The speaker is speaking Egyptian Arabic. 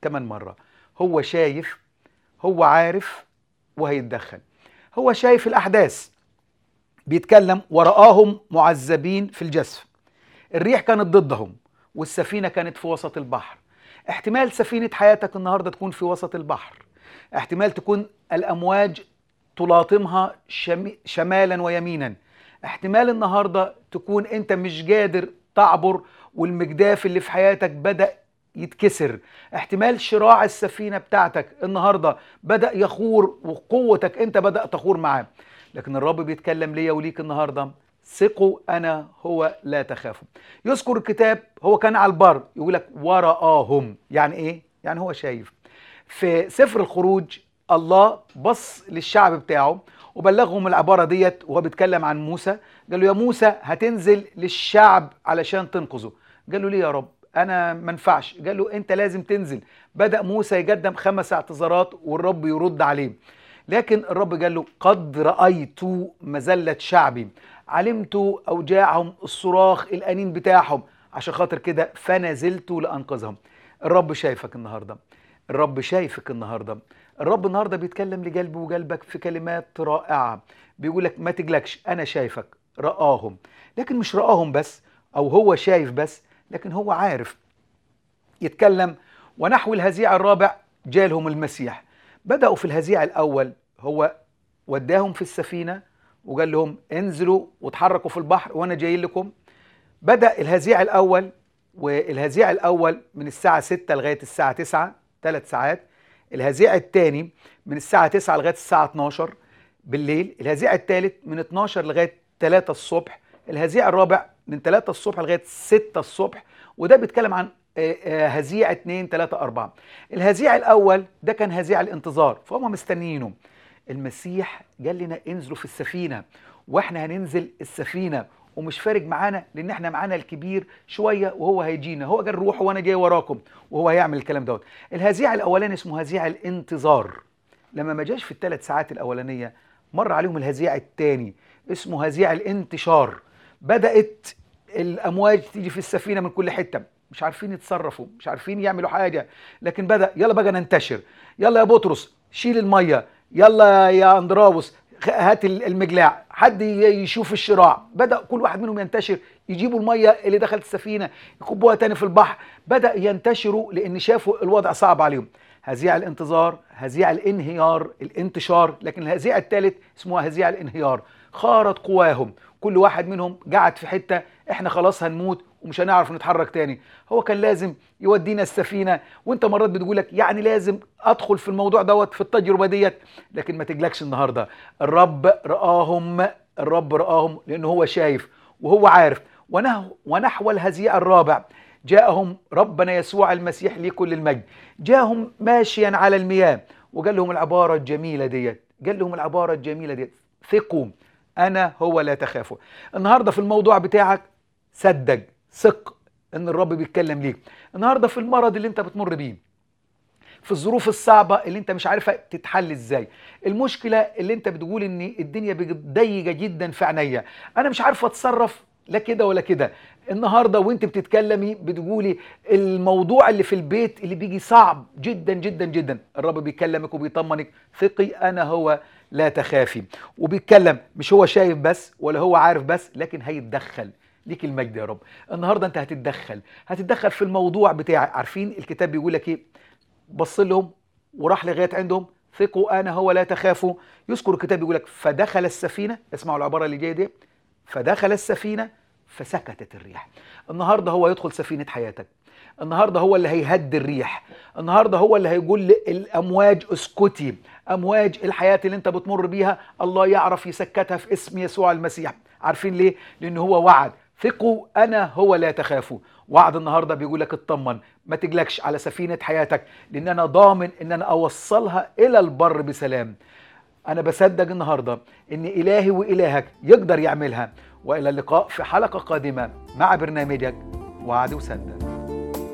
كمان مرة هو شايف هو عارف وهيتدخل هو شايف الأحداث بيتكلم ورآهم معذبين في الجسف الريح كانت ضدهم والسفينة كانت في وسط البحر احتمال سفينة حياتك النهاردة تكون في وسط البحر احتمال تكون الأمواج تلاطمها شم... شمالا ويمينا احتمال النهاردة تكون انت مش قادر تعبر والمجداف اللي في حياتك بدأ يتكسر احتمال شراع السفينة بتاعتك النهاردة بدأ يخور وقوتك انت بدأ تخور معاه لكن الرب بيتكلم ليا وليك النهاردة ثقوا أنا هو لا تخافوا يذكر الكتاب هو كان على البر يقول لك ورآهم يعني إيه؟ يعني هو شايف في سفر الخروج الله بص للشعب بتاعه وبلغهم العبارة ديت وهو بيتكلم عن موسى قال له يا موسى هتنزل للشعب علشان تنقذه قال له ليه يا رب انا ما ينفعش قال له انت لازم تنزل بدا موسى يقدم خمس اعتذارات والرب يرد عليه لكن الرب قال له قد رايت مذله شعبي علمت اوجاعهم الصراخ الانين بتاعهم عشان خاطر كده فنزلت لانقذهم الرب شايفك النهارده الرب شايفك النهارده الرب النهارده بيتكلم لقلبي وقلبك في كلمات رائعه بيقول لك ما تقلقش انا شايفك رآهم لكن مش رآهم بس او هو شايف بس لكن هو عارف يتكلم ونحو الهزيع الرابع جالهم المسيح بدأوا في الهزيع الأول هو وداهم في السفينة وقال لهم انزلوا وتحركوا في البحر وأنا جاي لكم بدأ الهزيع الأول والهزيع الأول من الساعة 6 لغاية الساعة 9 ثلاث ساعات الهزيع الثاني من الساعة 9 لغاية الساعة 12 بالليل الهزيع الثالث من 12 لغاية 3 الصبح الهزيع الرابع من 3 الصبح لغاية 6 الصبح وده بيتكلم عن هزيع 2 3 4 الهزيع الاول ده كان هزيع الانتظار فهم مستنيينه المسيح قال لنا انزلوا في السفينه واحنا هننزل السفينه ومش فارق معانا لان احنا معانا الكبير شويه وهو هيجينا هو قال روحوا وانا جاي وراكم وهو هيعمل الكلام دوت الهزيع الاولاني اسمه هزيع الانتظار لما ما جاش في الثلاث ساعات الاولانيه مر عليهم الهزيع الثاني اسمه هزيع الانتشار بدات الامواج تيجي في السفينه من كل حته مش عارفين يتصرفوا مش عارفين يعملوا حاجه لكن بدا يلا بقى ننتشر يلا يا بطرس شيل الميه يلا يا اندراوس هات المجلاع حد يشوف الشراع بدا كل واحد منهم ينتشر يجيبوا الميه اللي دخلت السفينه يكبوها تاني في البحر بدا ينتشروا لان شافوا الوضع صعب عليهم هزيع الانتظار هزيع الانهيار الانتشار لكن الهزيع الثالث اسمه هزيع الانهيار خارت قواهم كل واحد منهم قعد في حته احنا خلاص هنموت ومش هنعرف نتحرك تاني هو كان لازم يودينا السفينه وانت مرات بتقول لك يعني لازم ادخل في الموضوع دوت في التجربه ديت لكن ما تقلقش النهارده الرب رآهم الرب رآهم لانه هو شايف وهو عارف ونحو, ونحو الهزيع الرابع جاءهم ربنا يسوع المسيح ليه كل المجد جاءهم ماشيا على المياه وقال لهم العباره الجميله ديت قال لهم العباره الجميله ديت ثقوا انا هو لا تخافوا النهارده في الموضوع بتاعك صدق ثق ان الرب بيتكلم ليك النهارده في المرض اللي انت بتمر بيه في الظروف الصعبة اللي انت مش عارفة تتحل ازاي المشكلة اللي انت بتقول ان الدنيا ضيقة جدا في عينيا انا مش عارفة اتصرف لا كده ولا كده النهارده وانت بتتكلمي بتقولي الموضوع اللي في البيت اللي بيجي صعب جدا جدا جدا الرب بيكلمك وبيطمنك ثقي انا هو لا تخافي وبيتكلم مش هو شايف بس ولا هو عارف بس لكن هيتدخل ليك المجد يا رب النهارده انت هتتدخل هتتدخل في الموضوع بتاعك عارفين الكتاب بيقول لك ايه بص لهم وراح لغايه عندهم ثقوا انا هو لا تخافوا يذكر الكتاب بيقول لك فدخل السفينه اسمعوا العباره اللي جايه دي فدخل السفينه فسكتت الريح النهارده هو يدخل سفينه حياتك النهارده هو اللي هيهدي الريح النهارده هو اللي هيقول الامواج اسكتي امواج الحياه اللي انت بتمر بيها الله يعرف يسكتها في اسم يسوع المسيح عارفين ليه لان هو وعد ثقوا انا هو لا تخافوا وعد النهارده بيقول لك اطمن ما تجلكش على سفينه حياتك لان انا ضامن ان انا اوصلها الى البر بسلام انا بصدق النهارده ان الهي والهك يقدر يعملها والى اللقاء في حلقه قادمه مع برنامجك وعد وصدق